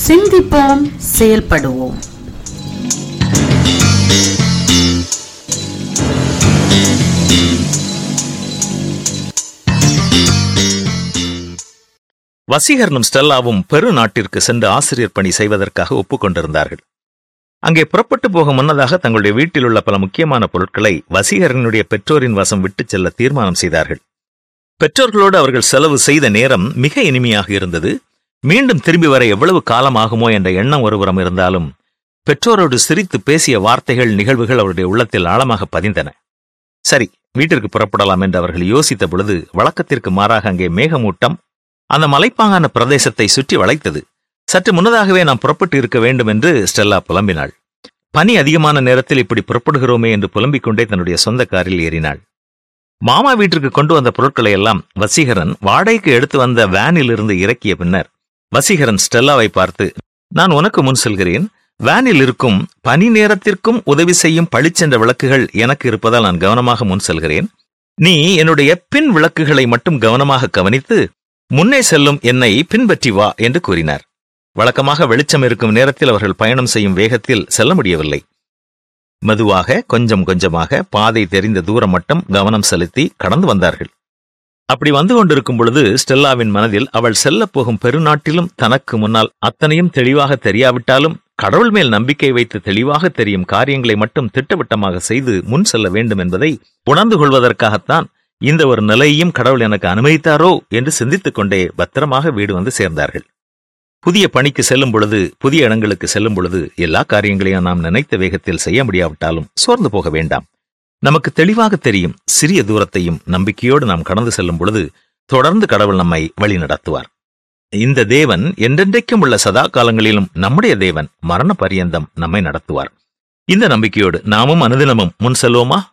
சிந்திப்போம் செயல்படுவோம் வசீகரனும் ஸ்டெல்லாவும் பெரு நாட்டிற்கு சென்று ஆசிரியர் பணி செய்வதற்காக ஒப்புக்கொண்டிருந்தார்கள் அங்கே புறப்பட்டு போக முன்னதாக தங்களுடைய வீட்டில் உள்ள பல முக்கியமான பொருட்களை வசீகரனுடைய பெற்றோரின் வசம் விட்டுச் செல்ல தீர்மானம் செய்தார்கள் பெற்றோர்களோடு அவர்கள் செலவு செய்த நேரம் மிக இனிமையாக இருந்தது மீண்டும் திரும்பி வர எவ்வளவு காலம் ஆகுமோ என்ற எண்ணம் ஒருபுறம் இருந்தாலும் பெற்றோரோடு சிரித்து பேசிய வார்த்தைகள் நிகழ்வுகள் அவருடைய உள்ளத்தில் ஆழமாக பதிந்தன சரி வீட்டிற்கு புறப்படலாம் என்று அவர்கள் யோசித்த பொழுது வழக்கத்திற்கு மாறாக அங்கே மேகமூட்டம் அந்த மலைப்பாங்கான பிரதேசத்தை சுற்றி வளைத்தது சற்று முன்னதாகவே நாம் புறப்பட்டு இருக்க வேண்டும் என்று ஸ்டெல்லா புலம்பினாள் பனி அதிகமான நேரத்தில் இப்படி புறப்படுகிறோமே என்று புலம்பிக் கொண்டே தன்னுடைய சொந்த காரில் ஏறினாள் மாமா வீட்டிற்கு கொண்டு வந்த பொருட்களை எல்லாம் வசீகரன் வாடகைக்கு எடுத்து வந்த வேனில் இருந்து இறக்கிய பின்னர் வசீகரன் ஸ்டெல்லாவை பார்த்து நான் உனக்கு முன் செல்கிறேன் வேனில் இருக்கும் பனி நேரத்திற்கும் உதவி செய்யும் பளிச்சென்ற விளக்குகள் எனக்கு இருப்பதால் நான் கவனமாக முன் செல்கிறேன் நீ என்னுடைய பின் விளக்குகளை மட்டும் கவனமாக கவனித்து முன்னே செல்லும் என்னை பின்பற்றி வா என்று கூறினார் வழக்கமாக வெளிச்சம் இருக்கும் நேரத்தில் அவர்கள் பயணம் செய்யும் வேகத்தில் செல்ல முடியவில்லை மெதுவாக கொஞ்சம் கொஞ்சமாக பாதை தெரிந்த தூரம் மட்டும் கவனம் செலுத்தி கடந்து வந்தார்கள் அப்படி வந்து கொண்டிருக்கும் பொழுது ஸ்டெல்லாவின் மனதில் அவள் செல்லப் போகும் பெருநாட்டிலும் தனக்கு முன்னால் அத்தனையும் தெளிவாக தெரியாவிட்டாலும் கடவுள் மேல் நம்பிக்கை வைத்து தெளிவாக தெரியும் காரியங்களை மட்டும் திட்டவட்டமாக செய்து முன் செல்ல வேண்டும் என்பதை உணர்ந்து கொள்வதற்காகத்தான் இந்த ஒரு நிலையையும் கடவுள் எனக்கு அனுமதித்தாரோ என்று சிந்தித்துக் கொண்டே பத்திரமாக வீடு வந்து சேர்ந்தார்கள் புதிய பணிக்கு செல்லும் பொழுது புதிய இடங்களுக்கு செல்லும் பொழுது எல்லா காரியங்களையும் நாம் நினைத்த வேகத்தில் செய்ய முடியாவிட்டாலும் சோர்ந்து போக வேண்டாம் நமக்கு தெளிவாக தெரியும் சிறிய தூரத்தையும் நம்பிக்கையோடு நாம் கடந்து செல்லும் பொழுது தொடர்ந்து கடவுள் நம்மை வழி நடத்துவார் இந்த தேவன் என்றென்றைக்கும் உள்ள சதா காலங்களிலும் நம்முடைய தேவன் மரண பரியந்தம் நம்மை நடத்துவார் இந்த நம்பிக்கையோடு நாமும் அனுதினமும் முன் செல்வோமா